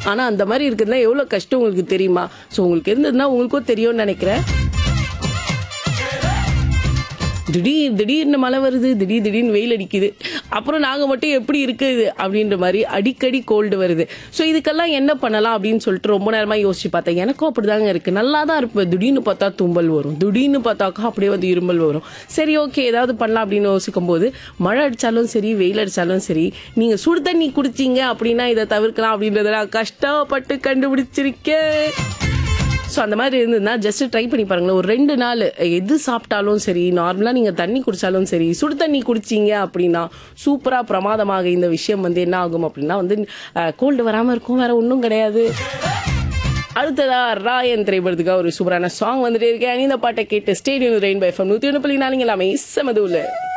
ஆனா அந்த மாதிரி இருக்கிறதுனா எவ்வளவு கஷ்டம் உங்களுக்கு தெரியுமா ஸோ உங்களுக்கு இருந்ததுன்னா உங்களுக்கும் தெரியும்னு நினைக்கிறேன் திடீர் திடீர்னு மழை வருது திடீர் திடீர்னு வெயில் அடிக்குது அப்புறம் நாங்கள் மட்டும் எப்படி இருக்குது அப்படின்ற மாதிரி அடிக்கடி கோல்டு வருது ஸோ இதுக்கெல்லாம் என்ன பண்ணலாம் அப்படின்னு சொல்லிட்டு ரொம்ப நேரமாக யோசிச்சு பார்த்தேன் எனக்கும் அப்படிதாங்க இருக்கு நல்லா தான் இருப்பேன் திடீர்னு பார்த்தா தும்பல் வரும் திடீர்னு பார்த்தாக்கா அப்படியே வந்து இருமல் வரும் சரி ஓகே ஏதாவது பண்ணலாம் அப்படின்னு யோசிக்கும் போது மழை அடிச்சாலும் சரி வெயில் அடிச்சாலும் சரி நீங்கள் சுடு தண்ணி குடிச்சீங்க அப்படின்னா இதை தவிர்க்கலாம் அப்படின்றத நான் கஷ்டப்பட்டு கண்டுபிடிச்சிருக்கேன் ஸோ அந்த மாதிரி இருந்ததுன்னா ஜஸ்ட் ட்ரை பண்ணி பாருங்களேன் ஒரு ரெண்டு நாள் எது சாப்பிட்டாலும் சரி நார்மலாக நீங்கள் தண்ணி குடிச்சாலும் சரி சுடு தண்ணி குடிச்சீங்க அப்படின்னா சூப்பராக பிரமாதமாக இந்த விஷயம் வந்து என்ன ஆகும் அப்படின்னா வந்து கோல்டு வராமல் இருக்கும் வேற ஒன்றும் கிடையாது அடுத்ததா ராயன் திரைப்படத்துக்காக ஒரு சூப்பரான சாங் வந்துட்டே இருக்கேன் இந்த பாட்டை கேட்டு ஸ்டேடியம் ரெயின் பை ஃபம் நூற்றி ஒன்று புள்ளி நாலுங்க எல்லாமே செமது உள்ள